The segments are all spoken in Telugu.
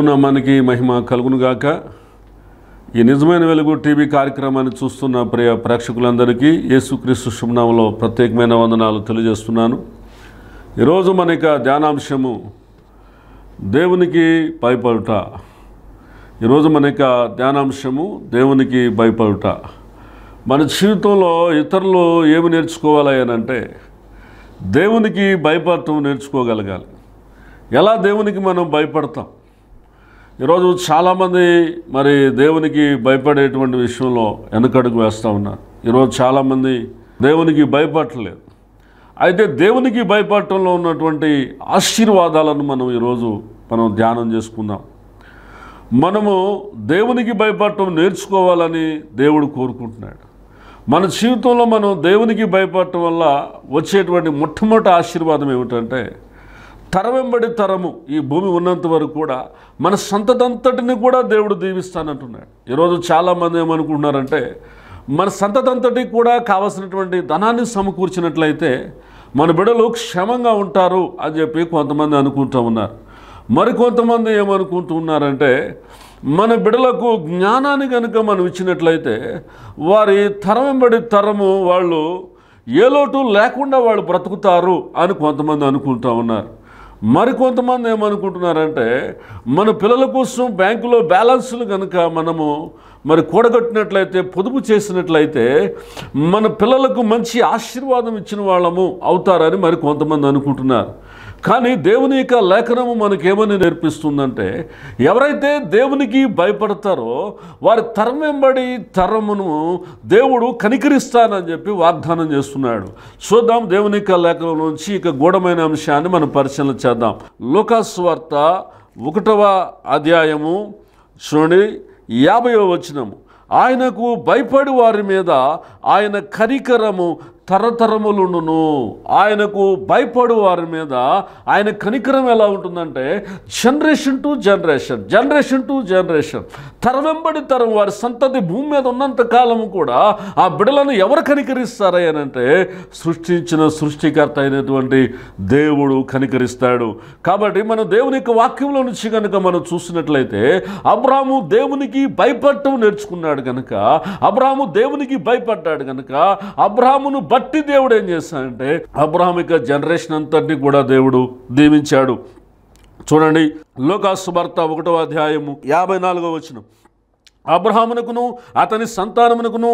ప్రభునామానికి మహిమ కలుగునుగాక ఈ నిజమైన వెలుగు టీవీ కార్యక్రమాన్ని చూస్తున్న ప్రియ ప్రేక్షకులందరికీ యేసుక్రీస్తు శుభనామంలో ప్రత్యేకమైన వందనాలు తెలియజేస్తున్నాను ఈరోజు మన యొక్క ధ్యానాంశము దేవునికి భయపడుట ఈరోజు మన యొక్క ధ్యానాంశము దేవునికి భయపడుట మన జీవితంలో ఇతరులు ఏమి నేర్చుకోవాలి అని అంటే దేవునికి భయపడటం నేర్చుకోగలగాలి ఎలా దేవునికి మనం భయపడతాం ఈరోజు చాలామంది మరి దేవునికి భయపడేటువంటి విషయంలో వెనకడుగు వేస్తూ ఉన్నారు ఈరోజు చాలామంది దేవునికి భయపడలేదు అయితే దేవునికి భయపడటంలో ఉన్నటువంటి ఆశీర్వాదాలను మనం ఈరోజు మనం ధ్యానం చేసుకుందాం మనము దేవునికి భయపడటం నేర్చుకోవాలని దేవుడు కోరుకుంటున్నాడు మన జీవితంలో మనం దేవునికి భయపడటం వల్ల వచ్చేటువంటి మొట్టమొదటి ఆశీర్వాదం ఏమిటంటే తరవెంబడి తరము ఈ భూమి ఉన్నంత వరకు కూడా మన సంతతంతటిని కూడా దేవుడు దీవిస్తానంటున్నాడు ఈరోజు చాలామంది ఏమనుకుంటున్నారంటే మన సంతతంతటికి కూడా కావలసినటువంటి ధనాన్ని సమకూర్చినట్లయితే మన బిడ్డలు క్షేమంగా ఉంటారు అని చెప్పి కొంతమంది అనుకుంటూ ఉన్నారు మరికొంతమంది ఏమనుకుంటున్నారంటే మన బిడ్డలకు జ్ఞానాన్ని కనుక మనం ఇచ్చినట్లయితే వారి తరవెంబడి తరము వాళ్ళు ఏ లోటు లేకుండా వాళ్ళు బ్రతుకుతారు అని కొంతమంది అనుకుంటూ ఉన్నారు మరికొంతమంది ఏమనుకుంటున్నారంటే మన పిల్లల కోసం బ్యాంకులో బ్యాలెన్స్లు కనుక మనము మరి కూడగట్టినట్లయితే పొదుపు చేసినట్లయితే మన పిల్లలకు మంచి ఆశీర్వాదం ఇచ్చిన వాళ్ళము అవుతారని మరి కొంతమంది అనుకుంటున్నారు కానీ దేవుని యొక్క లేఖనము మనకేమని నేర్పిస్తుందంటే ఎవరైతే దేవునికి భయపడతారో వారి తరం వెంబడి తరమును దేవుడు కనికరిస్తానని చెప్పి వాగ్దానం చేస్తున్నాడు చూద్దాం దేవుని యొక్క లేఖనం నుంచి ఇక గూఢమైన అంశాన్ని మనం పరిశీలన చేద్దాం లోకాసు వార్త ఒకటవ అధ్యాయము చూడండి యాభైవ వచనము ఆయనకు భయపడి వారి మీద ఆయన కనికరము తరతరములుండును ఆయనకు భయపడు వారి మీద ఆయన కనికరం ఎలా ఉంటుందంటే generation to generation generation to generation తరవెంబడి తరం వారి సంతతి భూమి మీద ఉన్నంత కాలము కూడా ఆ బిడలను ఎవరు కనికరిస్తారా అని అంటే సృష్టించిన సృష్టికర్త అయినటువంటి దేవుడు కనికరిస్తాడు కాబట్టి మనం దేవుని యొక్క వాక్యంలో నుంచి కనుక మనం చూసినట్లయితే అబ్రాము దేవునికి భయపడటం నేర్చుకున్నాడు కనుక అబ్రాము దేవునికి భయపడ్డాడు కనుక అబ్రామును బట్టి దేవుడు ఏం చేస్తాడంటే అబ్రాహం యొక్క జనరేషన్ అంతటిని కూడా దేవుడు దీవించాడు చూడండి లోకాసు వార్త ఒకటో అధ్యాయము యాభై నాలుగో వచనం అబ్రహామునకును అతని సంతానమునకును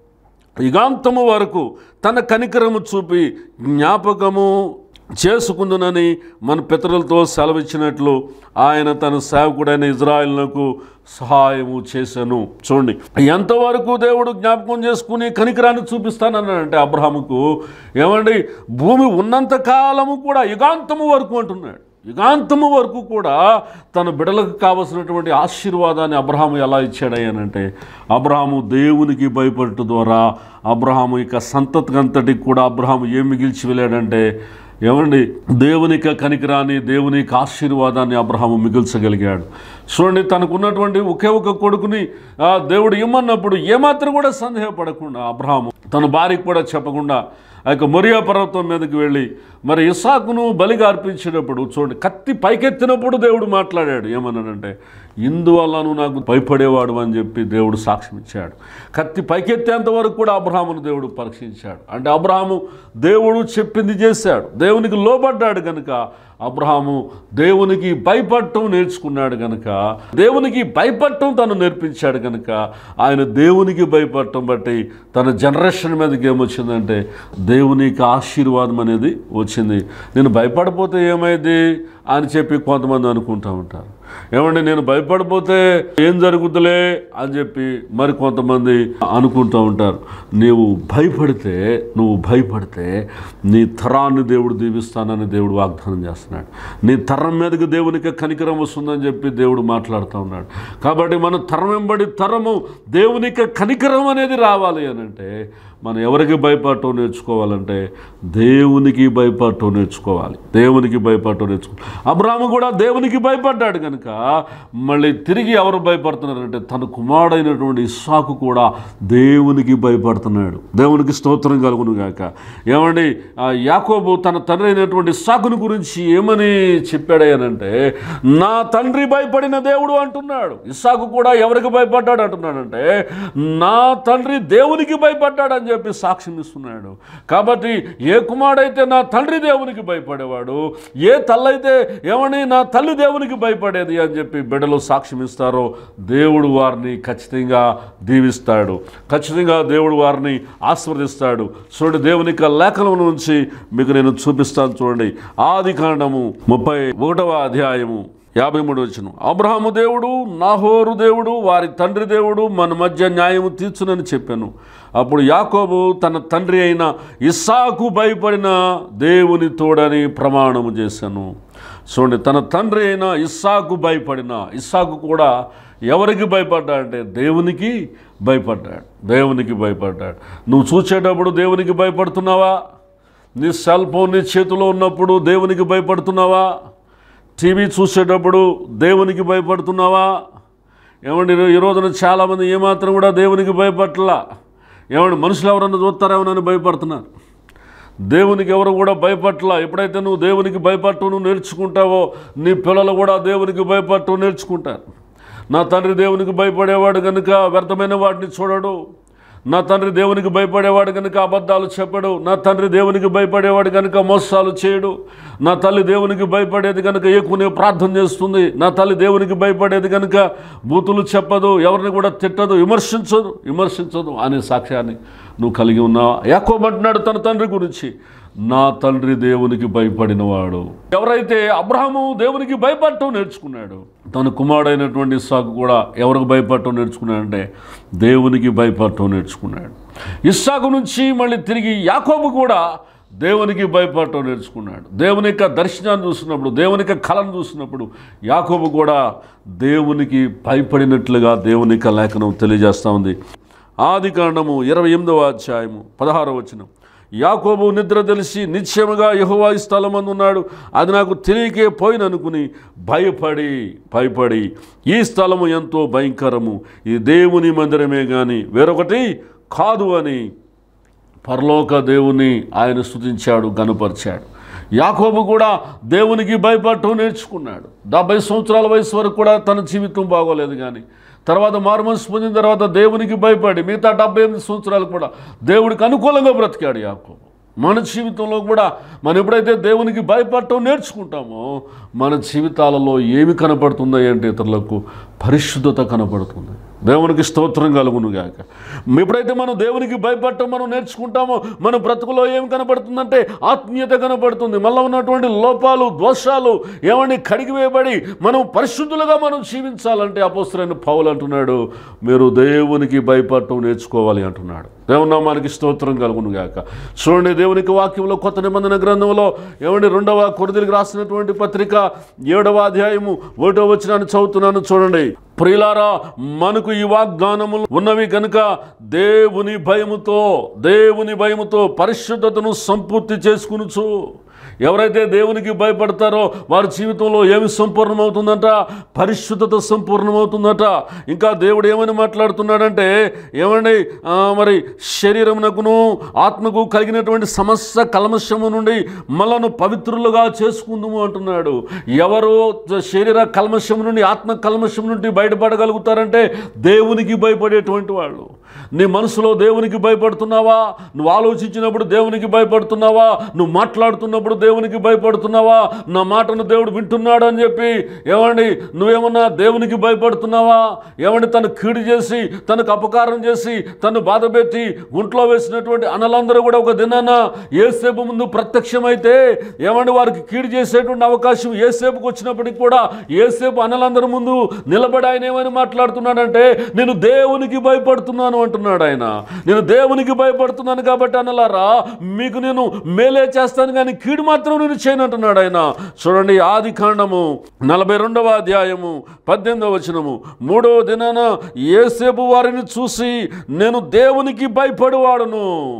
యుగాంతము వరకు తన కనికరము చూపి జ్ఞాపకము చేసుకుందునని మన పితరులతో సెలవిచ్చినట్లు ఆయన తన సేవకుడైన ఇజ్రాయిల్కు సహాయము చేశాను చూడండి ఎంతవరకు దేవుడు జ్ఞాపకం చేసుకుని కనికరాన్ని చూపిస్తానన్నాడంటే అబ్రహాముకు ఏమండి భూమి ఉన్నంత కాలము కూడా యుగాంతము వరకు అంటున్నాడు యుగాంతము వరకు కూడా తన బిడలకు కావలసినటువంటి ఆశీర్వాదాన్ని అబ్రహాము ఎలా ఇచ్చాడయ్యానంటే అబ్రహాము దేవునికి భయపడటం ద్వారా అబ్రహాము ఇక సంతతికంతటికి కూడా అబ్రహాము ఏం మిగిల్చి వెళ్ళాడంటే ఏమండి దేవునిక కనికరాన్ని దేవునికి ఆశీర్వాదాన్ని అబ్రహాము మిగిల్చగలిగాడు చూడండి తనకున్నటువంటి ఒకే ఒక కొడుకుని ఆ దేవుడు ఇమ్మన్నప్పుడు ఏమాత్రం కూడా సందేహపడకుండా అబ్రహాము తన భార్యకు కూడా చెప్పకుండా ఆ యొక్క మొరియా పర్వతం మీదకి వెళ్ళి మరి ఇసాకును బలిగా అర్పించేటప్పుడు చూడండి కత్తి పైకెత్తినప్పుడు దేవుడు మాట్లాడాడు ఏమన్నాడంటే ఇందువల్ల నువ్వు నాకు భయపడేవాడు అని చెప్పి దేవుడు సాక్ష్యం ఇచ్చాడు కత్తి పైకెత్తేంత వరకు కూడా అబ్రహామును దేవుడు పరీక్షించాడు అంటే అబ్రహాము దేవుడు చెప్పింది చేశాడు దేవునికి లోబడ్డాడు కనుక అబ్రహాము దేవునికి భయపడటం నేర్చుకున్నాడు కనుక దేవునికి భయపడటం తను నేర్పించాడు కనుక ఆయన దేవునికి భయపడటం బట్టి తన జనరేషన్ మీదకి ఏమొచ్చిందంటే దేవునికి ఆశీర్వాదం అనేది వచ్చింది నేను భయపడిపోతే ఏమైంది అని చెప్పి కొంతమంది అనుకుంటూ ఉంటారు ఏమండి నేను భయపడిపోతే ఏం జరుగుద్దులే అని చెప్పి మరి కొంతమంది అనుకుంటూ ఉంటారు నీవు భయపడితే నువ్వు భయపడితే నీ తరాన్ని దేవుడు దీవిస్తానని దేవుడు వాగ్దానం చేస్తున్నాడు నీ తరం మీదకి దేవునికి కనికరం వస్తుందని చెప్పి దేవుడు మాట్లాడుతూ ఉన్నాడు కాబట్టి మన తరం వెంబడి తరము దేవునికి కనికరం అనేది రావాలి అని అంటే మనం ఎవరికి భయపడటం నేర్చుకోవాలంటే దేవునికి భయపడటం నేర్చుకోవాలి దేవునికి భయపడటం నేర్చుకోవాలి అబ్రాహ్మ కూడా దేవునికి భయపడ్డాడు కనుక కనుక మళ్ళీ తిరిగి ఎవరు భయపడుతున్నారంటే తన కుమారుడైనటువంటి ఇస్సాకు కూడా దేవునికి భయపడుతున్నాడు దేవునికి స్తోత్రం కలుగును గాక ఏమండి ఆ యాకోబు తన తండ్రి అయినటువంటి ఇస్సాకుని గురించి ఏమని చెప్పాడయ్యానంటే నా తండ్రి భయపడిన దేవుడు అంటున్నాడు ఇస్సాకు కూడా ఎవరికి భయపడ్డాడు అంటున్నాడంటే నా తండ్రి దేవునికి భయపడ్డాడు అని చెప్పి సాక్ష్యం ఇస్తున్నాడు కాబట్టి ఏ కుమారుడైతే నా తండ్రి దేవునికి భయపడేవాడు ఏ తల్లైతే ఏమని నా తల్లి దేవునికి భయపడేది అని చెప్పి బిడ్డలు సాక్ష్యం ఇస్తారో దేవుడు వారిని ఖచ్చితంగా దీవిస్తాడు ఖచ్చితంగా దేవుడు వారిని ఆశీర్వదిస్తాడు చూడండి దేవుని యొక్క లేఖనం నుంచి మీకు నేను చూపిస్తాను చూడండి ఆది కాండము ముప్పై ఒకటవ అధ్యాయము యాభై మూడు వచ్చిన అబ్రహాము దేవుడు నాహోరు దేవుడు వారి తండ్రి దేవుడు మన మధ్య న్యాయము తీర్చునని చెప్పాను అప్పుడు యాకోబు తన తండ్రి అయిన ఇస్సాకు భయపడిన దేవుని తోడని ప్రమాణము చేశాను చూడండి తన తండ్రి అయిన ఇస్సాకు భయపడిన ఇస్సాకు కూడా ఎవరికి భయపడ్డాడంటే దేవునికి భయపడ్డాడు దేవునికి భయపడ్డాడు నువ్వు చూసేటప్పుడు దేవునికి భయపడుతున్నావా నీ సెల్ ఫోన్ నీ చేతిలో ఉన్నప్పుడు దేవునికి భయపడుతున్నావా టీవీ చూసేటప్పుడు దేవునికి భయపడుతున్నావా ఏమండి ఈ రోజున చాలామంది ఏమాత్రం కూడా దేవునికి భయపడలా ఏమండి మనుషులు ఎవరన్నా చూస్తారేమోనని భయపడుతున్నారు దేవునికి ఎవరు కూడా భయపట్ల ఎప్పుడైతే నువ్వు దేవునికి భయపడటం నువ్వు నేర్చుకుంటావో నీ పిల్లలు కూడా దేవునికి భయపడటం నేర్చుకుంటారు నా తండ్రి దేవునికి భయపడేవాడు కనుక వ్యర్థమైన వాటిని చూడడు నా తండ్రి దేవునికి భయపడేవాడు కనుక అబద్ధాలు చెప్పడు నా తండ్రి దేవునికి భయపడేవాడు కనుక మోసాలు చేయడు నా తల్లి దేవునికి భయపడేది కనుక ఎక్కువ ప్రార్థన చేస్తుంది నా తల్లి దేవునికి భయపడేది కనుక బూతులు చెప్పదు ఎవరిని కూడా తిట్టదు విమర్శించదు విమర్శించదు అనే సాక్ష్యాన్ని నువ్వు కలిగి ఉన్నావా యాకోమంటున్నాడు తన తండ్రి గురించి నా తండ్రి దేవునికి భయపడినవాడు ఎవరైతే అబ్రహము దేవునికి భయపడటం నేర్చుకున్నాడు తన కుమారుడైనటువంటి ఇస్సాకు కూడా ఎవరికి భయపడటం నేర్చుకున్నాడంటే దేవునికి భయపడటం నేర్చుకున్నాడు ఇస్సాకు నుంచి మళ్ళీ తిరిగి యాకోబు కూడా దేవునికి భయపడటం నేర్చుకున్నాడు దేవుని యొక్క దర్శనాన్ని చూసినప్పుడు దేవుని యొక్క కళను చూసినప్పుడు యాకోబు కూడా దేవునికి భయపడినట్లుగా దేవుని యొక్క లేఖనం తెలియజేస్తూ ఉంది ఆది కాండము ఇరవై ఎనిమిదవ అధ్యాయము పదహారవ వచనం యాకోబు నిద్ర తెలిసి నిశ్చయముగా యహోవా ఈ స్థలమందు ఉన్నాడు అది నాకు తెలియకే పోయిననుకుని భయపడి భయపడి ఈ స్థలము ఎంతో భయంకరము ఇది దేవుని మందిరమే కానీ వేరొకటి కాదు అని పరలోక దేవుని ఆయన స్తుతించాడు గనుపరిచాడు యాకోబు కూడా దేవునికి భయపడటం నేర్చుకున్నాడు డెబ్బై సంవత్సరాల వయసు వరకు కూడా తన జీవితం బాగోలేదు కానీ తర్వాత మారుమనసు పొందిన తర్వాత దేవునికి భయపడి మిగతా డెబ్బై ఎనిమిది సంవత్సరాలు కూడా దేవుడికి అనుకూలంగా బ్రతికాడు యాకోబు మన జీవితంలో కూడా మనం ఎప్పుడైతే దేవునికి భయపడటం నేర్చుకుంటామో మన జీవితాలలో ఏమి కనపడుతుందో ఏంటి ఇతరులకు పరిశుద్ధత కనపడుతుంది దేవునికి స్తోత్రం కలుగును గాక ఎప్పుడైతే మనం దేవునికి భయపడటం మనం నేర్చుకుంటామో మన బ్రతుకులో ఏం కనపడుతుందంటే ఆత్మీయత కనపడుతుంది మళ్ళీ ఉన్నటువంటి లోపాలు దోషాలు ఏమని కడిగివేయబడి మనం పరిశుద్ధులుగా మనం జీవించాలంటే అపోస్తులైన పౌలు అంటున్నాడు మీరు దేవునికి భయపడటం నేర్చుకోవాలి అంటున్నాడు దేవుని నామానికి స్తోత్రం కలుగును గాక చూడండి దేవునికి వాక్యంలో కొత్త నిబంధన గ్రంథంలో ఏమండి రెండవ కొరదిలికి రాసినటువంటి పత్రిక ఏడవ అధ్యాయము ఒకటో వచ్చినాన్ని చదువుతున్నాను చూడండి ప్రియులారా మనకు ఈ వాగ్దానములు ఉన్నవి కనుక దేవుని భయముతో దేవుని భయముతో పరిశుద్ధతను సంపూర్తి చేసుకునుచు ఎవరైతే దేవునికి భయపడతారో వారి జీవితంలో ఏమి సంపూర్ణమవుతుందంట పరిశుద్ధత సంపూర్ణమవుతుందట ఇంకా దేవుడు ఏమని మాట్లాడుతున్నాడంటే ఏమండి ఆ, మరి శరీరమునకును ఆత్మకు కలిగినటువంటి సమస్య కల్మషము నుండి మనను పవిత్రులుగా చేసుకుందాము అంటున్నాడు ఎవరు శరీర కల్మషం నుండి ఆత్మ కల్మషం నుండి బయటపడగలుగుతారంటే దేవునికి భయపడేటువంటి వాళ్ళు నీ మనసులో దేవునికి భయపడుతున్నావా నువ్వు ఆలోచించినప్పుడు దేవునికి భయపడుతున్నావా నువ్వు మాట్లాడుతున్నప్పుడు దేవునికి భయపడుతున్నావా నా మాటను దేవుడు వింటున్నాడు అని చెప్పి ఏమండి నువ్వేమన్నా దేవునికి భయపడుతున్నావా ఏమండి తను కీడు చేసి తనకు అపకారం చేసి తను బాధపెట్టి గుంట్లో వేసినటువంటి అనలందరూ కూడా ఒక దినాన ఏసేపు ముందు ప్రత్యక్షమైతే ఏమండి వారికి కీడు చేసేటువంటి అవకాశం ఏసేపుకి వచ్చినప్పటికి కూడా ఏసేపు అనలందరి ముందు నిలబడి ఆయన ఏమని మాట్లాడుతున్నాడంటే నేను దేవునికి భయపడుతున్నాను అంటున్నాడు ఆయన నేను దేవునికి భయపడుతున్నాను కాబట్టి అనలారా మీకు నేను మేలే చేస్తాను కానీ కీడు మాత్రం నేను చేయను అంటున్నాడు ఆయన చూడండి ఆది కాండము నలభై రెండవ అధ్యాయము పద్దెనిమిదవ వచనము మూడవ దినాన ఏసేపు వారిని చూసి నేను దేవునికి భయపడివాడును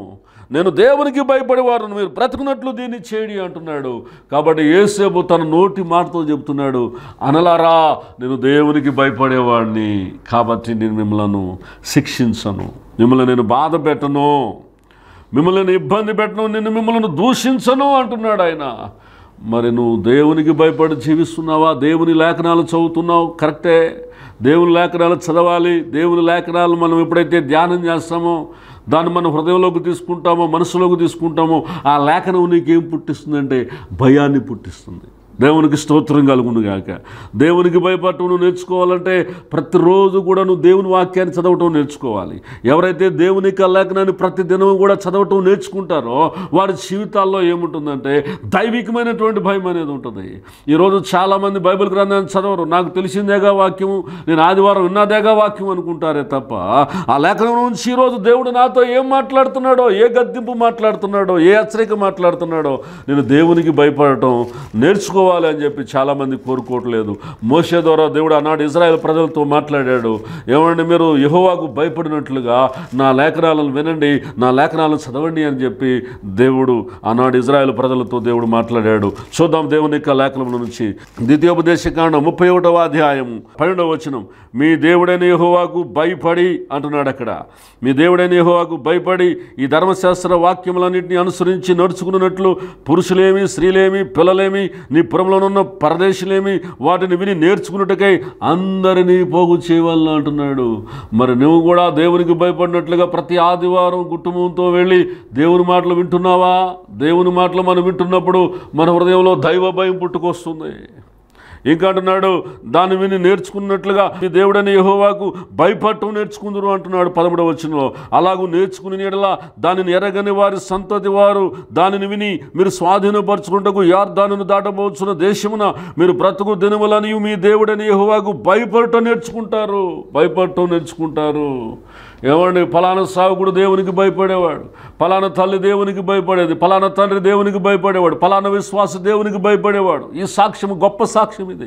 నేను దేవునికి భయపడేవారు మీరు బ్రతుకున్నట్లు దీన్ని చేయడి అంటున్నాడు కాబట్టి ఏసేపు తన నోటి మాటతో చెబుతున్నాడు అనలారా నేను దేవునికి భయపడేవాడిని కాబట్టి నేను మిమ్మల్ని శిక్షించను మిమ్మల్ని నేను బాధ పెట్టను మిమ్మల్ని ఇబ్బంది పెట్టను నేను మిమ్మల్ని దూషించను అంటున్నాడు ఆయన మరి నువ్వు దేవునికి భయపడి జీవిస్తున్నావా దేవుని లేఖనాలు చదువుతున్నావు కరెక్టే దేవుని లేఖనాలు చదవాలి దేవుని లేఖనాలు మనం ఎప్పుడైతే ధ్యానం చేస్తామో దాన్ని మనం హృదయంలోకి తీసుకుంటామో మనసులోకి తీసుకుంటామో ఆ లేఖనం నీకేం పుట్టిస్తుందంటే భయాన్ని పుట్టిస్తుంది దేవునికి స్తోత్రం కలుగును గాక దేవునికి భయపడటం నువ్వు నేర్చుకోవాలంటే ప్రతిరోజు కూడా నువ్వు దేవుని వాక్యాన్ని చదవటం నేర్చుకోవాలి ఎవరైతే దేవుని యొక్క లేఖనాన్ని ప్రతి దినం కూడా చదవటం నేర్చుకుంటారో వారి జీవితాల్లో ఏముంటుందంటే దైవికమైనటువంటి భయం అనేది ఉంటుంది ఈరోజు చాలామంది బైబిల్ గ్రంథాన్ని చదవరు నాకు తెలిసిందేగా వాక్యము నేను ఆదివారం విన్నదేగా వాక్యం అనుకుంటారే తప్ప ఆ లేఖనం నుంచి ఈరోజు దేవుడు నాతో ఏం మాట్లాడుతున్నాడో ఏ గద్దింపు మాట్లాడుతున్నాడో ఏ హెచ్చరిక మాట్లాడుతున్నాడో నేను దేవునికి భయపడటం నేర్చుకోవాలి అని చెప్పి చాలామంది కోరుకోవట్లేదు మోసే ద్వారా దేవుడు ఆనాడు ఇజ్రాయెల్ ప్రజలతో మాట్లాడాడు ఏమంటే మీరు యెహోవాకు భయపడినట్లుగా నా లేఖనాలను వినండి నా లేఖనాలను చదవండి అని చెప్పి దేవుడు ఆనాడు ఇజ్రాయెల్ ప్రజలతో దేవుడు మాట్లాడాడు చూద్దాం దేవుని యొక్క లేఖనముల నుంచి ద్వితీయోపదేశ కాండం ముప్పై ఒకటవ అధ్యాయం పన్నెండవ వచనం మీ దేవుడైన యెహోవాకు భయపడి అంటున్నాడు అక్కడ మీ దేవుడైన యెహోవాకు భయపడి ఈ ధర్మశాస్త్ర వాక్యములన్నింటినీ అనుసరించి నడుచుకున్నట్లు పురుషులేమి స్త్రీలేమి పిల్లలేమి నీ పురంలోనున్న పరదేశులేమి వాటిని విని నేర్చుకున్నట్టుకై అందరినీ పోగు చేయవాలని అంటున్నాడు మరి నువ్వు కూడా దేవునికి భయపడినట్లుగా ప్రతి ఆదివారం కుటుంబంతో వెళ్ళి దేవుని మాటలు వింటున్నావా దేవుని మాటలు మనం వింటున్నప్పుడు మన హృదయంలో దైవ భయం పుట్టుకొస్తుంది ఇంకా అంటున్నాడు దాన్ని విని నేర్చుకున్నట్లుగా మీ దేవుడని యెహోవాకు భయపడటం నేర్చుకుందరు అంటున్నాడు పదమూడవ వచనంలో అలాగూ నేర్చుకుని నీడలా దానిని ఎరగని వారి సంతతి వారు దానిని విని మీరు స్వాధీనపరచుకుంటకు యార్దానును దాటబోచున్న దేశమున మీరు బ్రతుకు దినములని మీ దేవుడని యెహోవాకు భయపడటం నేర్చుకుంటారు భయపడటం నేర్చుకుంటారు ఏమండి ఫలానా సావుకుడు దేవునికి భయపడేవాడు ఫలానా తల్లి దేవునికి భయపడేది ఫలానా తండ్రి దేవునికి భయపడేవాడు ఫలానా విశ్వాస దేవునికి భయపడేవాడు ఈ సాక్ష్యము గొప్ప సాక్ష్యం ఇది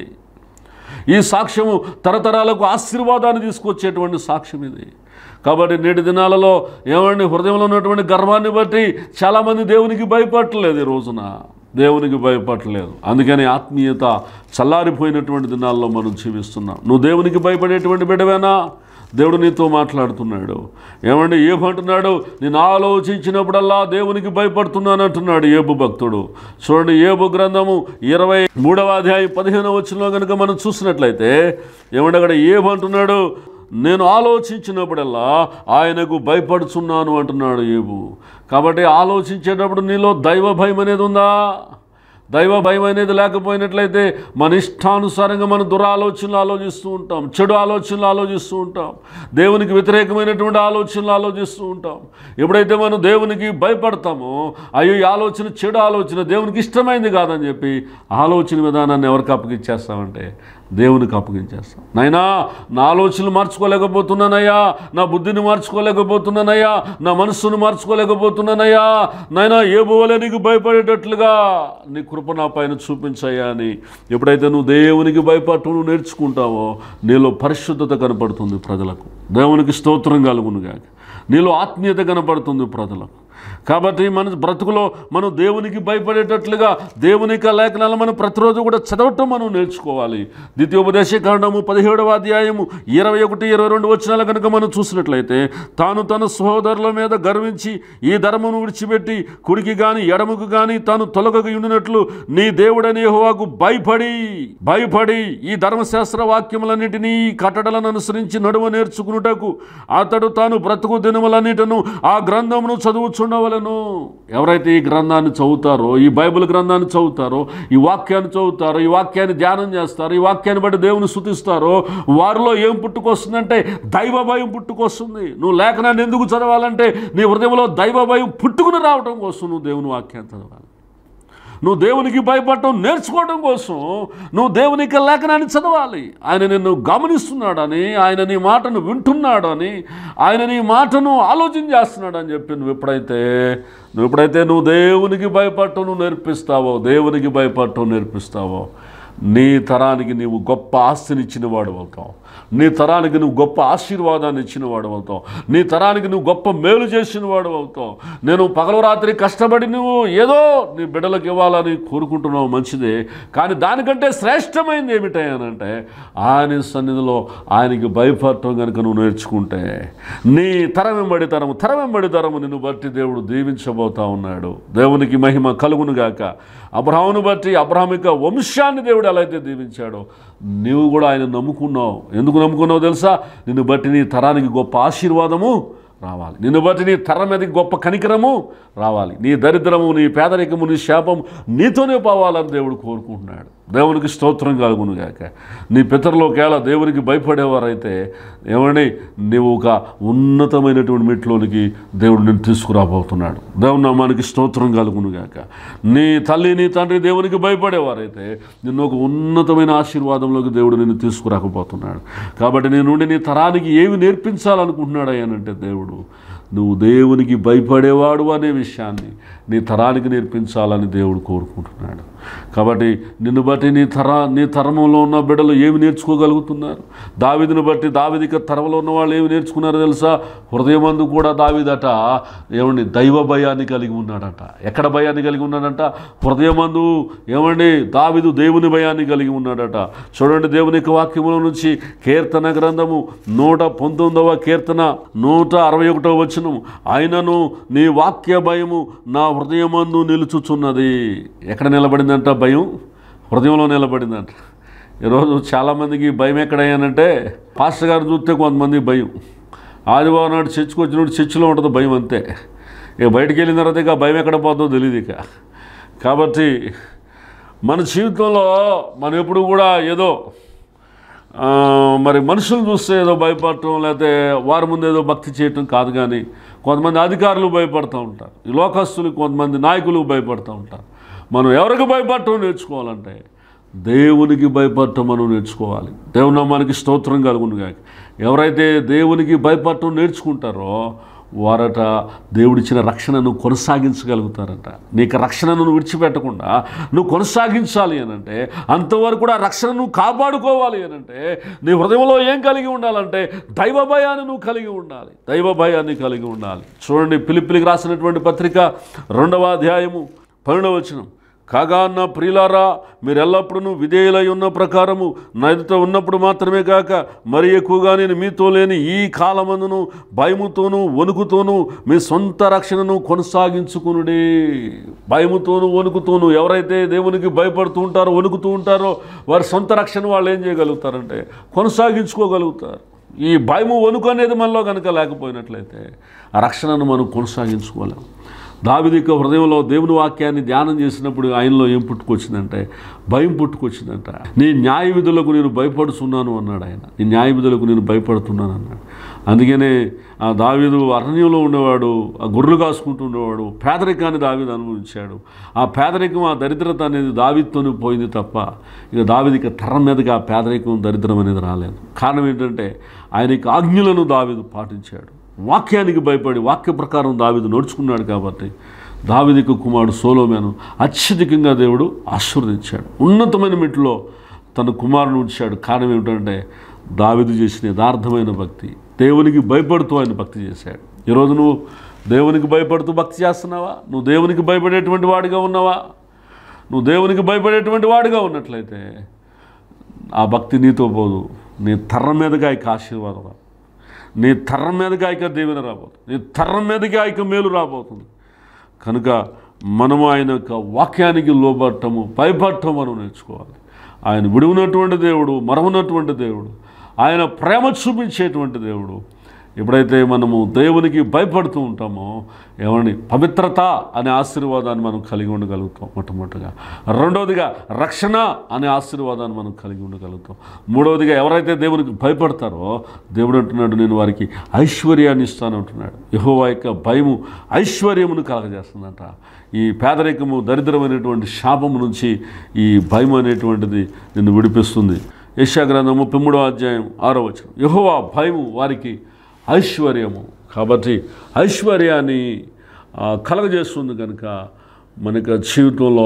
ఈ సాక్ష్యము తరతరాలకు ఆశీర్వాదాన్ని తీసుకొచ్చేటువంటి సాక్ష్యం ఇది కాబట్టి నేటి దినాలలో ఏమండి హృదయంలో ఉన్నటువంటి గర్వాన్ని బట్టి చాలామంది దేవునికి భయపడలేదు ఈ రోజున దేవునికి భయపడలేదు అందుకని ఆత్మీయత చల్లారిపోయినటువంటి దినాల్లో మనం జీవిస్తున్నాం నువ్వు దేవునికి భయపడేటువంటి బిడ్డవేనా దేవుడు నీతో మాట్లాడుతున్నాడు ఏమండి ఏమంటున్నాడు నేను ఆలోచించినప్పుడల్లా దేవునికి భయపడుతున్నాను అంటున్నాడు ఏబు భక్తుడు చూడండి ఏబు గ్రంథము ఇరవై మూడవ అధ్యాయం పదిహేనవ వచ్చినలో కనుక మనం చూసినట్లయితే ఏమంటే అక్కడ ఏమంటున్నాడు నేను ఆలోచించినప్పుడల్లా ఆయనకు భయపడుచున్నాను అంటున్నాడు ఏబు కాబట్టి ఆలోచించేటప్పుడు నీలో దైవ భయం అనేది ఉందా దైవ భయం అనేది లేకపోయినట్లయితే మన ఇష్టానుసారంగా మనం దురాలోచనలు ఆలోచిస్తూ ఉంటాం చెడు ఆలోచనలు ఆలోచిస్తూ ఉంటాం దేవునికి వ్యతిరేకమైనటువంటి ఆలోచనలు ఆలోచిస్తూ ఉంటాం ఎప్పుడైతే మనం దేవునికి భయపడతామో అయ్యో ఈ ఆలోచన చెడు ఆలోచన దేవునికి ఇష్టమైంది కాదని చెప్పి ఆలోచన విధానాన్ని ఎవరికి అప్పగిచ్చేస్తామంటే దేవునికి అప్పగించేస్తాం నాయనా నా ఆలోచనలు మార్చుకోలేకపోతున్నానయ్యా నా బుద్ధిని మార్చుకోలేకపోతున్నానయ్యా నా మనస్సును మార్చుకోలేకపోతున్నానయ్యా నాయనా ఏ బోలే నీకు భయపడేటట్లుగా నీ కృప నా పైన చూపించయ్యా అని ఎప్పుడైతే నువ్వు దేవునికి భయపడటం నువ్వు నేర్చుకుంటావో నీలో పరిశుద్ధత కనపడుతుంది ప్రజలకు దేవునికి స్తోత్రం కలుగునుగా నీలో ఆత్మీయత కనపడుతుంది ప్రజలకు కాబట్టి మన బ్రతుకులో మనం దేవునికి భయపడేటట్లుగా దేవుని యొక్క లేఖనాలు మనం ప్రతిరోజు కూడా చదవటం మనం నేర్చుకోవాలి ద్వితీయోపదేశ కాండము పదిహేడవ అధ్యాయము ఇరవై ఒకటి ఇరవై రెండు వచనాలు కనుక మనం చూసినట్లయితే తాను తన సహోదరుల మీద గర్వించి ఈ ధర్మను విడిచిపెట్టి కుడికి గాని ఎడముకు గాని తాను తొలగక ఉండినట్లు నీ దేవుడని యెహోవాకు భయపడి భయపడి ఈ ధర్మశాస్త్ర వాక్యములన్నిటినీ ఈ కట్టడలను అనుసరించి నడువ నేర్చుకునుటకు అతడు తాను బ్రతుకు దినములన్నిటను ఆ గ్రంథమును చదువుచుండవలను ఎవరైతే ఈ గ్రంథాన్ని చదువుతారో ఈ బైబిల్ గ్రంథాన్ని చదువుతారో ఈ వాక్యాన్ని చదువుతారో ఈ వాక్యాన్ని ధ్యానం చేస్తారో ఈ వాక్యాన్ని బట్టి దేవుని శుతిస్తారో వారిలో ఏం పుట్టుకొస్తుందంటే దైవ భయం పుట్టుకొస్తుంది నువ్వు లేఖనాన్ని ఎందుకు చదవాలంటే నీ హృదయంలో దైవ భయం పుట్టుకుని రావడం కోసం నువ్వు దేవుని వాక్యాన్ని చదవాలి నువ్వు దేవునికి భయపడటం నేర్చుకోవడం కోసం నువ్వు దేవునికి లేఖనాన్ని చదవాలి ఆయన నిన్ను గమనిస్తున్నాడని ఆయన నీ మాటను వింటున్నాడని ఆయన నీ మాటను ఆలోచన చేస్తున్నాడని చెప్పి నువ్వు ఎప్పుడైతే నువ్వు ఎప్పుడైతే నువ్వు దేవునికి భయపడటం నువ్వు నేర్పిస్తావో దేవునికి భయపడటం నేర్పిస్తావో నీ తరానికి నీవు గొప్ప ఆస్తిని ఇచ్చిన వాడు అవుతావు నీ తరానికి నువ్వు గొప్ప ఆశీర్వాదాన్ని ఇచ్చిన వాడు అవుతావు నీ తరానికి నువ్వు గొప్ప మేలు చేసిన వాడు అవుతావు నేను పగలు రాత్రి కష్టపడి నువ్వు ఏదో నీ బిడ్డలకు ఇవ్వాలని కోరుకుంటున్నావు మంచిదే కానీ దానికంటే శ్రేష్టమైంది ఏమిటంటే ఆయన సన్నిధిలో ఆయనకి భయపడటం కనుక నువ్వు నేర్చుకుంటే నీ తరం వెంబడి తరము తరం వెంబడి తరము నిన్ను బట్టి దేవుడు దీవించబోతా ఉన్నాడు దేవునికి మహిమ కలుగును గాక అబ్రహామును బట్టి అబ్రహామిక వంశాన్ని దేవుడు ఎలా అయితే దీవించాడో నీవు కూడా ఆయన నమ్ముకున్నావు ఎందుకు నమ్ముకున్నావు తెలుసా నిన్ను బట్టి నీ తరానికి గొప్ప ఆశీర్వాదము రావాలి నిన్ను బట్టి నీ తరం మీదకి గొప్ప కనికరము రావాలి నీ దరిద్రము నీ పేదరికము నీ శాపము నీతోనే పోవాలని దేవుడు కోరుకుంటున్నాడు దేవునికి స్తోత్రం కలుగును గాక నీ పితరులోకేళ దేవునికి భయపడేవారైతే ఏమండి నీవు ఒక ఉన్నతమైనటువంటి మెట్లోనికి దేవుడు నిన్ను తీసుకురాబోతున్నాడు దేవుని నామానికి స్తోత్రం కలుగును గాక నీ తల్లి నీ తండ్రి దేవునికి భయపడేవారైతే నిన్ను ఒక ఉన్నతమైన ఆశీర్వాదంలోకి దేవుడు నిన్ను తీసుకురాకపోతున్నాడు కాబట్టి నీ నుండి నీ తరానికి ఏమి నేర్పించాలనుకుంటున్నాడు అయ్యానంటే దేవుడు నువ్వు దేవునికి భయపడేవాడు అనే విషయాన్ని నీ తరానికి నేర్పించాలని దేవుడు కోరుకుంటున్నాడు కాబట్టి నిన్ను బట్టి నీ తర నీ తరంలో ఉన్న బిడ్డలు ఏమి నేర్చుకోగలుగుతున్నారు దావిదిని బట్టి దావిదిక తరంలో ఉన్న వాళ్ళు ఏమి నేర్చుకున్నారో తెలుసా హృదయమందు కూడా దావిదట ఏమండి దైవ భయాన్ని కలిగి ఉన్నాడట ఎక్కడ భయాన్ని కలిగి ఉన్నాడంట హృదయమందు ఏమండి దావిదు దేవుని భయాన్ని కలిగి ఉన్నాడట చూడండి దేవుని యొక్క వాక్యముల నుంచి కీర్తన గ్రంథము నూట పంతొమ్మిదవ కీర్తన నూట అరవై ఒకటవ వచనం ఆయనను నీ వాక్య భయము నా హృదయమందు నిలుచుచున్నది ఎక్కడ నిలబడిందంట భయం హృదయంలో నిలబడిందంట ఈరోజు చాలామందికి భయం ఎక్కడయ్యానంటే పాస్టర్ గారు చూస్తే కొంతమంది భయం ఆదివారం నాడు చర్చికి వచ్చినప్పుడు చర్చిలో ఉంటుంది భయం అంతే ఇక బయటికి వెళ్ళిన తర్వాత ఇక భయం ఎక్కడ పోతుందో తెలియదు ఇక కాబట్టి మన జీవితంలో మనం ఎప్పుడు కూడా ఏదో ఆ, మరి మనుషులు చూస్తే ఏదో భయపడటం లేకపోతే వారి ముందు ఏదో భక్తి చేయటం కాదు కానీ కొంతమంది అధికారులు భయపడుతూ ఉంటారు ఈ లోకస్తులు కొంతమంది నాయకులు భయపడుతూ ఉంటారు మనం ఎవరికి భయపడటం నేర్చుకోవాలంటే దేవునికి భయపడటం మనం నేర్చుకోవాలి దేవుని నామానికి స్తోత్రం కలుగును కాక ఎవరైతే దేవునికి భయపడటం నేర్చుకుంటారో వారట దేవుడిచ్చిన రక్షణను కొనసాగించగలుగుతారట నీకు రక్షణను నువ్వు విడిచిపెట్టకుండా నువ్వు కొనసాగించాలి అనంటే అంతవరకు కూడా రక్షణ నువ్వు కాపాడుకోవాలి అనంటే నీ హృదయంలో ఏం కలిగి ఉండాలంటే దైవ భయాన్ని నువ్వు కలిగి ఉండాలి దైవ భయాన్ని కలిగి ఉండాలి చూడండి పిలిపిలికి రాసినటువంటి పత్రిక రెండవ అధ్యాయము పన్నెండవ వచనం కాగా నా ప్రియులారా మీరు ఎల్లప్పుడూ విధేయులై ఉన్న ప్రకారము నా ఎదుట ఉన్నప్పుడు మాత్రమే కాక మరి ఎక్కువగా నేను మీతో లేని ఈ కాలమందును భయముతోనూ వణుకుతోనూ మీ సొంత రక్షణను కొనసాగించుకునుడి భయముతోనూ వణుకుతోనూ ఎవరైతే దేవునికి భయపడుతూ ఉంటారో వణుకుతూ ఉంటారో వారి సొంత రక్షణ వాళ్ళు ఏం చేయగలుగుతారంటే కొనసాగించుకోగలుగుతారు ఈ భయము వణుకు అనేది మనలో కనుక లేకపోయినట్లయితే ఆ రక్షణను మనం కొనసాగించుకోలేం దావిదిక హృదయంలో దేవుని వాక్యాన్ని ధ్యానం చేసినప్పుడు ఆయనలో ఏం పుట్టుకొచ్చిందంటే భయం పుట్టుకొచ్చిందంట నీ న్యాయ విధులకు నేను భయపడుతున్నాను అన్నాడు ఆయన నీ న్యాయ విధులకు నేను భయపడుతున్నాను అన్నాడు అందుకనే ఆ దావీదు అరణ్యంలో ఉండేవాడు ఆ గొర్రెలు కాసుకుంటూ ఉండేవాడు పేదరికాన్ని దావీదు అనుభవించాడు ఆ పేదరికం ఆ దరిద్రత అనేది దావితోనే పోయింది తప్ప ఇక దావిదిక తరం మీదకి ఆ పేదరికం దరిద్రం అనేది రాలేదు కారణం ఏంటంటే ఆయనకి ఆజ్ఞలను దావీదు పాటించాడు వాక్యానికి భయపడి వాక్య ప్రకారం దావిదు నడుచుకున్నాడు కాబట్టి దావిదికు కుమారుడు సోలోమేను అత్యధికంగా దేవుడు ఆశీర్వదించాడు ఉన్నతమైన మెట్టులో తన కుమారుని ఉంచాడు కారణం ఏమిటంటే దావిదు చేసిన యథార్థమైన భక్తి దేవునికి భయపడుతూ ఆయన భక్తి చేశాడు ఈరోజు నువ్వు దేవునికి భయపడుతూ భక్తి చేస్తున్నావా నువ్వు దేవునికి భయపడేటువంటి వాడిగా ఉన్నావా నువ్వు దేవునికి భయపడేటువంటి వాడిగా ఉన్నట్లయితే ఆ భక్తి నీతో పోదు నీ తరం మీదగా ఆయక ఆశీర్వాదం రా నీ తరం మీదకి ఆయక దీవెన రాబోతుంది నీ తరం మీదకి ఆయక మేలు రాబోతుంది కనుక మనము ఆయన యొక్క వాక్యానికి లోబట్టము భయపడటం మనం నేర్చుకోవాలి ఆయన విడువునటువంటి దేవుడు మరవనటువంటి దేవుడు ఆయన ప్రేమ చూపించేటువంటి దేవుడు ఎప్పుడైతే మనము దేవునికి భయపడుతూ ఉంటామో ఏమండి పవిత్రత అనే ఆశీర్వాదాన్ని మనం కలిగి ఉండగలుగుతాం మొట్టమొదటిగా రెండవదిగా రక్షణ అనే ఆశీర్వాదాన్ని మనం కలిగి ఉండగలుగుతాం మూడవదిగా ఎవరైతే దేవునికి భయపడతారో దేవుడు అంటున్నాడు నేను వారికి ఐశ్వర్యాన్ని ఇస్తాను అంటున్నాడు యెహోవా యొక్క భయము ఐశ్వర్యమును కలగజేస్తుందంట ఈ పేదరికము దరిద్రమైనటువంటి శాపము నుంచి ఈ భయం అనేటువంటిది నిన్ను విడిపిస్తుంది యశాగ్రంథం ముప్పై మూడో అధ్యాయం ఆరో వచనం యెహోవా భయము వారికి ఐశ్వర్యము కాబట్టి ఐశ్వర్యాన్ని ఆ, కలగజేస్తుంది కనుక మనకి జీవితంలో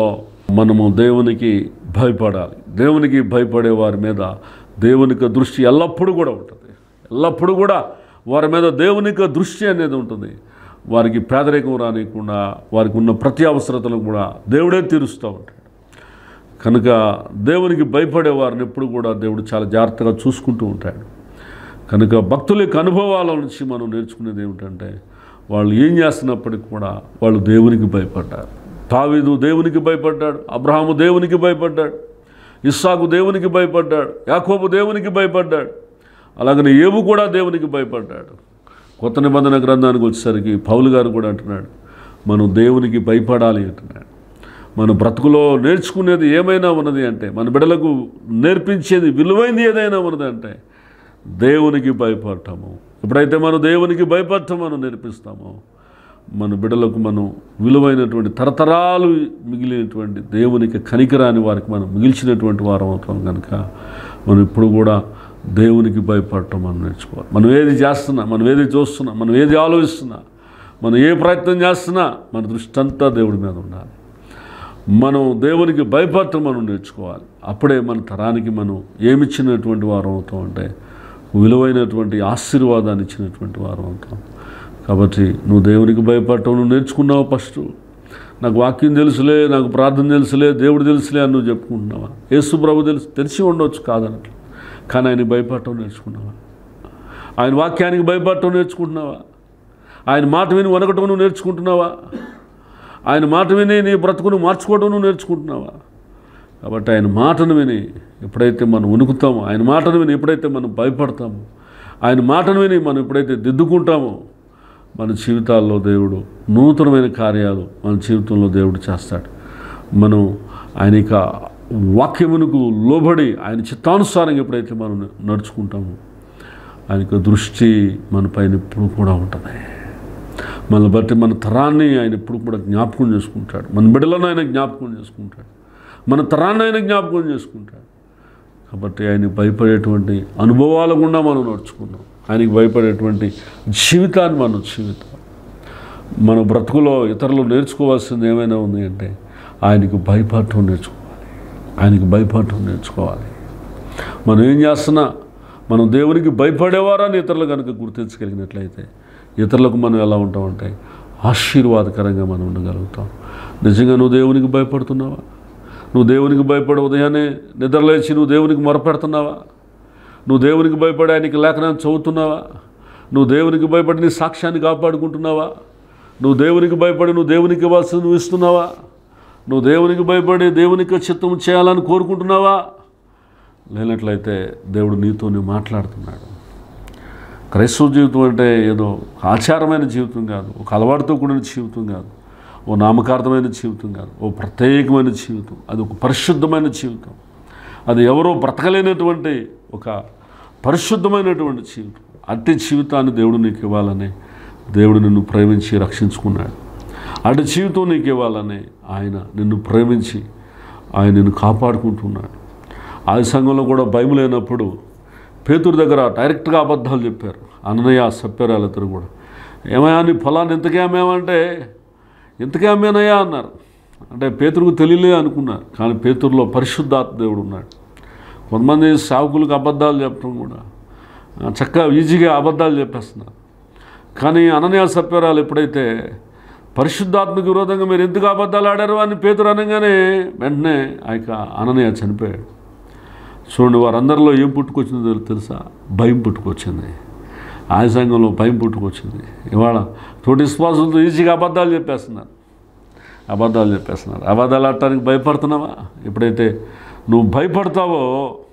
మనము దేవునికి భయపడాలి దేవునికి భయపడే వారి మీద దేవునికి దృష్టి ఎల్లప్పుడూ కూడా ఉంటుంది ఎల్లప్పుడూ కూడా వారి మీద దేవునికి దృష్టి అనేది ఉంటుంది వారికి పేదరికం రానియకుండా వారికి ఉన్న ప్రతి అవసరతలను కూడా దేవుడే తీరుస్తూ ఉంటాడు కనుక దేవునికి భయపడే వారిని ఎప్పుడు కూడా దేవుడు చాలా జాగ్రత్తగా చూసుకుంటూ ఉంటాడు కనుక భక్తుల యొక్క అనుభవాల నుంచి మనం నేర్చుకునేది ఏమిటంటే వాళ్ళు ఏం చేస్తున్నప్పటికి కూడా వాళ్ళు దేవునికి భయపడ్డారు తావీదు దేవునికి భయపడ్డాడు అబ్రహాము దేవునికి భయపడ్డాడు ఇస్సాకు దేవునికి భయపడ్డాడు యాకోబు దేవునికి భయపడ్డాడు అలాగనే ఏబు కూడా దేవునికి భయపడ్డాడు కొత్త నిబంధన గ్రంథానికి వచ్చేసరికి పౌలు గారు కూడా అంటున్నాడు మనం దేవునికి భయపడాలి అంటున్నాడు మన బ్రతుకులో నేర్చుకునేది ఏమైనా ఉన్నది అంటే మన బిడ్డలకు నేర్పించేది విలువైంది ఏదైనా ఉన్నది అంటే దేవునికి భయపడటము ఎప్పుడైతే మనం దేవునికి భయపడటం మనం నేర్పిస్తామో మన బిడ్డలకు మనం విలువైనటువంటి తరతరాలు మిగిలినటువంటి దేవునికి కనికరాని వారికి మనం మిగిల్చినటువంటి వారం అవుతాం కనుక మనం ఇప్పుడు కూడా దేవునికి భయపడటం మనం నేర్చుకోవాలి మనం ఏది చేస్తున్నా మనం ఏది చూస్తున్నా మనం ఏది ఆలోచిస్తున్నా మనం ఏ ప్రయత్నం చేస్తున్నా మన దృష్టి అంతా దేవుడి మీద ఉండాలి మనం దేవునికి భయపడటం మనం నేర్చుకోవాలి అప్పుడే మన తరానికి మనం ఏమిచ్చినటువంటి వారం అవుతాం అంటే విలువైనటువంటి ఆశీర్వాదాన్ని ఇచ్చినటువంటి వారం అవుతాం కాబట్టి నువ్వు దేవునికి భయపడటం నువ్వు నేర్చుకున్నావు ఫస్ట్ నాకు వాక్యం తెలుసులే నాకు ప్రార్థన తెలుసులే దేవుడు తెలుసులే అని నువ్వు చెప్పుకుంటున్నావా యేసు ప్రభు తెలుసు తెలిసి ఉండవచ్చు కాదన్నట్లు కానీ ఆయన భయపడటం నేర్చుకున్నావా ఆయన వాక్యానికి భయపడటం నేర్చుకుంటున్నావా ఆయన మాట విని వనకటం నువ్వు నేర్చుకుంటున్నావా ఆయన మాట విని నీ బ్రతుకును మార్చుకోవడం నువ్వు నేర్చుకుంటున్నావా కాబట్టి ఆయన మాటను విని ఎప్పుడైతే మనం వణుకుతామో ఆయన మాటను విని ఎప్పుడైతే మనం భయపడతామో ఆయన మాటను విని మనం ఎప్పుడైతే దిద్దుకుంటామో మన జీవితాల్లో దేవుడు నూతనమైన కార్యాలు మన జీవితంలో దేవుడు చేస్తాడు మనం ఆయన యొక్క వాక్యమునకు లోబడి ఆయన చిత్తానుసారంగా ఎప్పుడైతే మనం నడుచుకుంటామో ఆయన యొక్క దృష్టి మన పైన ఎప్పుడు కూడా ఉంటుంది మనల్ని బట్టి మన తరాన్ని ఆయన ఎప్పుడు కూడా జ్ఞాపకం చేసుకుంటాడు మన బిడ్డలను ఆయన జ్ఞాపకం చేసుకుంటాడు మన తరాన్ని ఆయన జ్ఞాపకం చేసుకుంటాడు కాబట్టి ఆయనకి భయపడేటువంటి అనుభవాల గుండా మనం నడుచుకున్నాం ఆయనకి భయపడేటువంటి జీవితాన్ని మనం జీవితం మన బ్రతుకులో ఇతరులు నేర్చుకోవాల్సింది ఏమైనా ఉంది అంటే ఆయనకు భయపడటం నేర్చుకోవాలి ఆయనకి భయపడటం నేర్చుకోవాలి మనం ఏం చేస్తున్నా మనం దేవునికి భయపడేవారని ఇతరులు కనుక గుర్తించగలిగినట్లయితే ఇతరులకు మనం ఎలా ఉంటామంటే ఆశీర్వాదకరంగా మనం ఉండగలుగుతాం నిజంగా నువ్వు దేవునికి భయపడుతున్నావా నువ్వు దేవునికి భయపడే ఉదయాన్నే నిద్రలేచి నువ్వు దేవునికి మొరపెడుతున్నావా నువ్వు దేవునికి భయపడి ఆయనకి లేఖనాన్ని చదువుతున్నావా నువ్వు దేవునికి భయపడి నీ సాక్ష్యాన్ని కాపాడుకుంటున్నావా నువ్వు దేవునికి భయపడి నువ్వు దేవునికి ఇవ్వాల్సింది నువ్వు ఇస్తున్నావా నువ్వు దేవునికి భయపడి దేవునికి చిత్తం చేయాలని కోరుకుంటున్నావా లేనట్లయితే దేవుడు నీతోనే మాట్లాడుతున్నాడు క్రైస్తవ జీవితం అంటే ఏదో ఆచారమైన జీవితం కాదు ఒక అలవాటుతో కూడిన జీవితం కాదు ఓ నామకార్థమైన జీవితం కాదు ఓ ప్రత్యేకమైన జీవితం అది ఒక పరిశుద్ధమైన జీవితం అది ఎవరో బ్రతకలేనటువంటి ఒక పరిశుద్ధమైనటువంటి జీవితం అట్టి జీవితాన్ని దేవుడు నీకు ఇవ్వాలని దేవుడు నిన్ను ప్రేమించి రక్షించుకున్నాడు అటు జీవితం నీకు ఇవ్వాలని ఆయన నిన్ను ప్రేమించి ఆయన నిన్ను కాపాడుకుంటున్నాడు ఆ సంఘంలో కూడా భయం లేనప్పుడు పేతురు దగ్గర డైరెక్ట్గా అబద్ధాలు చెప్పారు అన్నయ్య సప్పారు వాళ్ళిద్దరు కూడా ఏమయ్యా నీ పొలాన్ని ఇంతకే అమ్మేమంటే ఇంతకే అమ్మేనయ్యా అన్నారు అంటే పేతురుకు తెలియలే అనుకున్నారు కానీ పేతురులో పరిశుద్ధాత్మ దేవుడు ఉన్నాడు కొంతమంది సావుకులకు అబద్ధాలు చెప్పడం కూడా ఆ, చక్కగా ఈజీగా అబద్ధాలు చెప్పేస్తున్నారు కానీ అననీయ సప్యరాలు ఎప్పుడైతే పరిశుద్ధాత్మకు విరోధంగా మీరు ఎందుకు అబద్ధాలు ఆడారు అని పేతురు అనగానే వెంటనే ఆ యొక్క అననీయ చనిపోయాడు చూడండి వారందరిలో ఏం పుట్టుకొచ్చిందో తెలు- తెలుసా భయం పుట్టుకొచ్చింది ఆ సంఘంలో భయం పుట్టుకొచ్చింది ఇవాళ తోటి విశ్వాసంతో ఈజీగా అబద్ధాలు చెప్పేస్తున్నారు అబద్ధాలు చెప్పేస్తున్నారు అబద్ధాలు ఆడటానికి భయపడుతున్నావా ఎప్పుడైతే నువ్వు భయపడతావో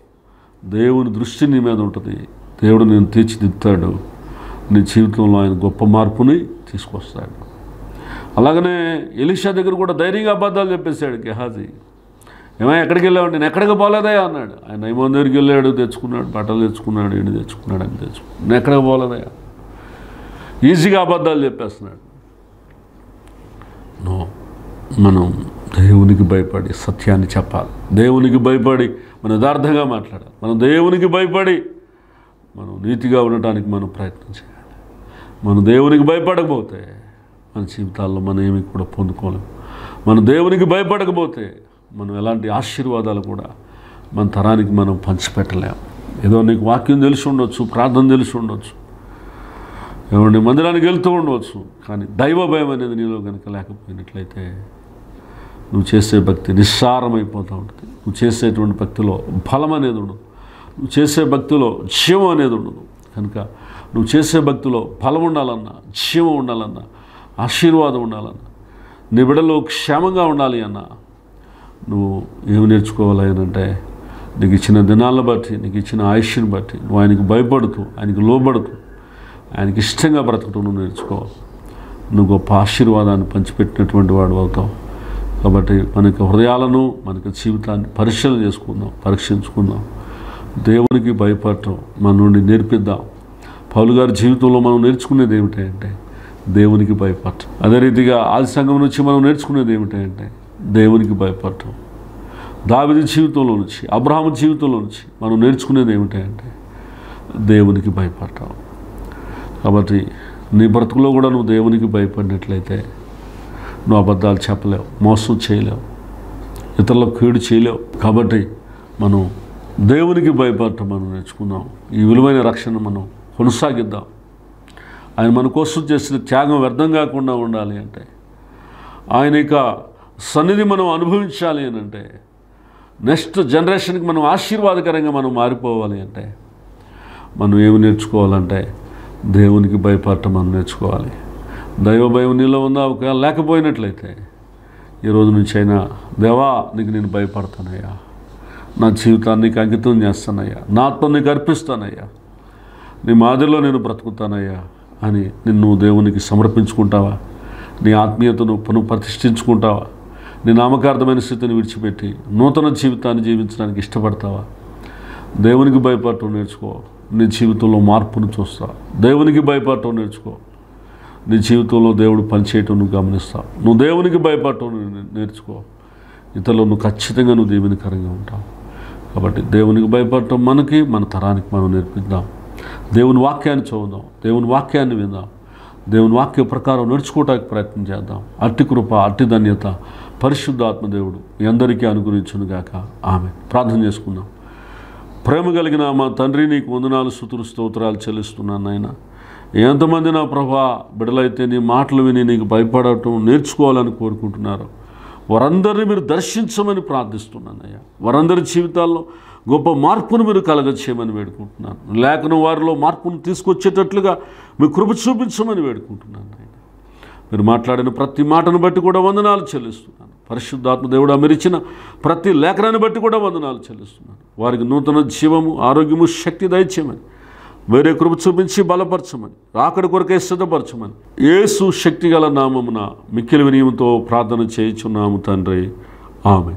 దేవుని దృష్టి నీ మీద ఉంటుంది దేవుడు నేను తీర్చిదిద్దుతాడు నీ జీవితంలో ఆయన గొప్ప మార్పుని తీసుకొస్తాడు అలాగనే ఎలిషా దగ్గర కూడా ధైర్యంగా అబద్ధాలు చెప్పేశాడు గెహాజీ ఏమో ఎక్కడికి వెళ్ళావు నేను ఎక్కడికి పోలేదయా అన్నాడు ఆయన ఏమో దగ్గరికి వెళ్ళాడు తెచ్చుకున్నాడు బట్టలు తెచ్చుకున్నాడు ఎండి తెచ్చుకున్నాడు అని తెచ్చుకున్నాడు నేను ఎక్కడికి పోలేదయా ఈజీగా అబద్ధాలు చెప్పేస్తున్నాడు నో మనం దేవునికి భయపడి సత్యాన్ని చెప్పాలి దేవునికి భయపడి మనం యథార్థంగా మాట్లాడాలి మనం దేవునికి భయపడి మనం నీతిగా ఉండటానికి మనం ప్రయత్నం చేయాలి మనం దేవునికి భయపడకపోతే మన జీవితాల్లో మనం ఏమి కూడా పొందుకోలేం మనం దేవునికి భయపడకపోతే మనం ఎలాంటి ఆశీర్వాదాలు కూడా మన తరానికి మనం పంచిపెట్టలేం ఏదో నీకు వాక్యం తెలిసి ఉండొచ్చు ప్రార్థన తెలిసి ఉండొచ్చు ఏమండి మందిరానికి వెళ్తూ ఉండవచ్చు కానీ దైవ భయం అనేది నీలో కనుక లేకపోయినట్లయితే నువ్వు చేసే భక్తి నిస్సారమైపోతూ ఉంటుంది నువ్వు చేసేటువంటి భక్తిలో బలం అనేది ఉండదు నువ్వు చేసే భక్తిలో జీవం అనేది ఉండదు కనుక నువ్వు చేసే భక్తిలో బలం ఉండాలన్నా జీవం ఉండాలన్నా ఆశీర్వాదం ఉండాలన్నా నీ బిడ్డలో క్షేమంగా ఉండాలి అన్నా నువ్వు ఏమి నేర్చుకోవాలి అని అంటే నీకు ఇచ్చిన దినాలను బట్టి నీకు ఇచ్చిన ఆయుష్ని బట్టి నువ్వు ఆయనకి భయపడుతూ ఆయనకి లోబడుతూ ఆయనకి ఇష్టంగా బ్రతకటం నువ్వు నేర్చుకోవాలి నువ్వు గొప్ప ఆశీర్వాదాన్ని పంచిపెట్టినటువంటి వాడు అవుతావు కాబట్టి మనకి హృదయాలను మనకి జీవితాన్ని పరిశీలన చేసుకుందాం పరీక్షించుకుందాం దేవునికి భయపడటం మన నుండి నేర్పిద్దాం పౌలు గారి జీవితంలో మనం నేర్చుకునేది ఏమిటంటే దేవునికి భయపడటం అదే రీతిగా ఆది సంఘం నుంచి మనం నేర్చుకునేది ఏమిటంటే దేవునికి భయపడటం దావిది జీవితంలో నుంచి అబ్రహాము జీవితంలో నుంచి మనం నేర్చుకునేది ఏమిటంటే దేవునికి భయపడటం కాబట్టి నీ బ్రతుకులో కూడా నువ్వు దేవునికి భయపడినట్లయితే నువ్వు అబద్ధాలు చెప్పలేవు మోసం చేయలేవు ఇతరులకు కీడు చేయలేవు కాబట్టి మనం దేవునికి భయపడటం మనం నేర్చుకుందాం ఈ విలువైన రక్షణ మనం కొనసాగిద్దాం ఆయన మన కోసం చేసిన త్యాగం వ్యర్థం కాకుండా ఉండాలి అంటే ఆయన యొక్క సన్నిధి మనం అనుభవించాలి అని అంటే నెక్స్ట్ జనరేషన్కి మనం ఆశీర్వాదకరంగా మనం మారిపోవాలి అంటే మనం ఏమి నేర్చుకోవాలంటే దేవునికి భయపడటం మనం నేర్చుకోవాలి దైవ భయం నీలో ఉందా ఒకవేళ లేకపోయినట్లయితే ఈ రోజు నుంచి అయినా దేవా నీకు నేను భయపడతానయ్యా నా జీవితాన్ని నీకు అంకితం చేస్తానయ్యా నా ఆత్మ నీకు అర్పిస్తానయ్యా నీ మాదిరిలో నేను బ్రతుకుతానయ్యా అని నిన్ను దేవునికి సమర్పించుకుంటావా నీ ఆత్మీయతను పునః ప్రతిష్ఠించుకుంటావా నీ నామకార్థమైన స్థితిని విడిచిపెట్టి నూతన జీవితాన్ని జీవించడానికి ఇష్టపడతావా దేవునికి భయపడటం నేర్చుకో నీ జీవితంలో మార్పును చూస్తావు దేవునికి భయపడటం నేర్చుకో నీ జీవితంలో దేవుడు పనిచేయటం నువ్వు గమనిస్తావు నువ్వు దేవునికి భయపడటం నే- నేర్చుకో ఇతరులు నువ్వు ఖచ్చితంగా నువ్వు దీవెనకరంగా ఉంటావు కాబట్టి దేవునికి భయపడటం మనకి మన తరానికి మనం నేర్పిద్దాం దేవుని వాక్యాన్ని చదువుదాం దేవుని వాక్యాన్ని విందాం దేవుని వాక్య ప్రకారం నడుచుకోవడానికి ప్రయత్నం చేద్దాం అట్టి కృప అట్టి ధన్యత పరిశుద్ధాత్మ దేవుడు మీ అందరికీ అనుగ్రహించునుగాక ఆమె ప్రార్థన చేసుకుందాం ప్రేమ కలిగిన మా తండ్రి నీకు వందనాలు స్థుతులు స్తోత్రాలు చెల్లిస్తున్నాను నాయన ఎంతమంది నా ప్రభా బిడలైతే నీ మాటలు విని నీకు భయపడటం నేర్చుకోవాలని కోరుకుంటున్నారు వారందరినీ మీరు దర్శించమని ప్రార్థిస్తున్నాను అయ్యా వారందరి జీవితాల్లో గొప్ప మార్పును మీరు కలగచేయమని వేడుకుంటున్నాను లేఖనం వారిలో మార్పును తీసుకొచ్చేటట్లుగా మీ కృప చూపించమని వేడుకుంటున్నాను నాయన మీరు మాట్లాడిన ప్రతి మాటను బట్టి కూడా వందనాలు చెల్లిస్తున్నాను పరిశుద్ధాత్మ దేవుడు అమరిచిన ప్రతి లేఖనాన్ని బట్టి కూడా వందనాలు చెల్లిస్తున్నాను వారికి నూతన జీవము ఆరోగ్యము శక్తి దయచేయమని వేరే కృప చూపించి బలపరచమని రాకడి కొరకే సిద్ధపరచమని ఏసు శక్తి గల నామమున మిక్కిలి వినియంతో ప్రార్థన చేయించున్నాము తండ్రి ఆమె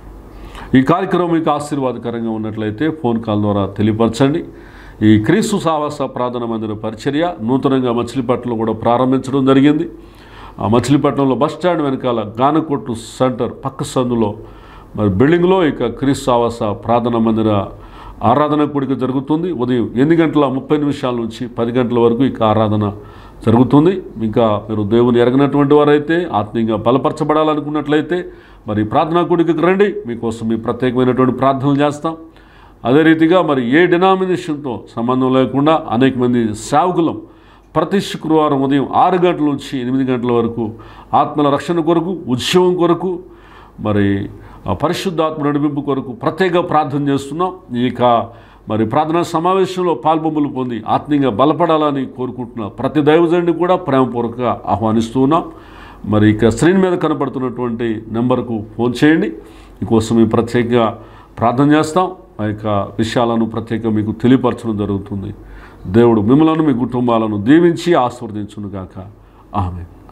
ఈ కార్యక్రమం మీకు ఆశీర్వాదకరంగా ఉన్నట్లయితే ఫోన్ కాల్ ద్వారా తెలియపరచండి ఈ క్రీస్తు సావాస ప్రార్థన మందిర పరిచర్య నూతనంగా మచిలీపట్నంలో కూడా ప్రారంభించడం జరిగింది ఆ మచిలీపట్నంలో బస్ స్టాండ్ వెనకాల గానకొట్టు సెంటర్ పక్క సందులో మరి బిల్డింగ్లో ఇక క్రీస్తు సావాస ప్రార్థన మందిర ఆరాధన కూడిక జరుగుతుంది ఉదయం ఎనిమిది గంటల ముప్పై నిమిషాల నుంచి పది గంటల వరకు ఇక ఆరాధన జరుగుతుంది ఇంకా మీరు దేవుని ఎరగినటువంటి వారైతే ఆత్మీయంగా బలపరచబడాలనుకున్నట్లయితే మరి ప్రార్థనా కూడికకి రండి మీకోసం మీ ప్రత్యేకమైనటువంటి ప్రార్థనలు చేస్తాం అదే రీతిగా మరి ఏ డినామినేషన్తో సంబంధం లేకుండా అనేక మంది సేవకులం ప్రతి శుక్రవారం ఉదయం ఆరు గంటల నుంచి ఎనిమిది గంటల వరకు ఆత్మల రక్షణ కొరకు ఉద్యమం కొరకు మరి ఆ పరిశుద్ధాత్మ నడిపింపు కొరకు ప్రత్యేక ప్రార్థన చేస్తున్నాం ఇక మరి ప్రార్థనా సమావేశంలో పాల్పొమ్ములు పొంది ఆత్మీయంగా బలపడాలని కోరుకుంటున్నాం ప్రతి దైవజనుడిని కూడా ప్రేమపూర్వకంగా ఆహ్వానిస్తూ ఉన్నాం మరి ఇక స్క్రీన్ మీద కనపడుతున్నటువంటి నెంబర్కు ఫోన్ చేయండి మీకోసం మేము ప్రత్యేకంగా ప్రార్థన చేస్తాం ఆ యొక్క విషయాలను ప్రత్యేకంగా మీకు తెలియపరచడం జరుగుతుంది దేవుడు మిమ్మల్ని మీ కుటుంబాలను దీవించి ఆస్వాదించునుగాక ఆమె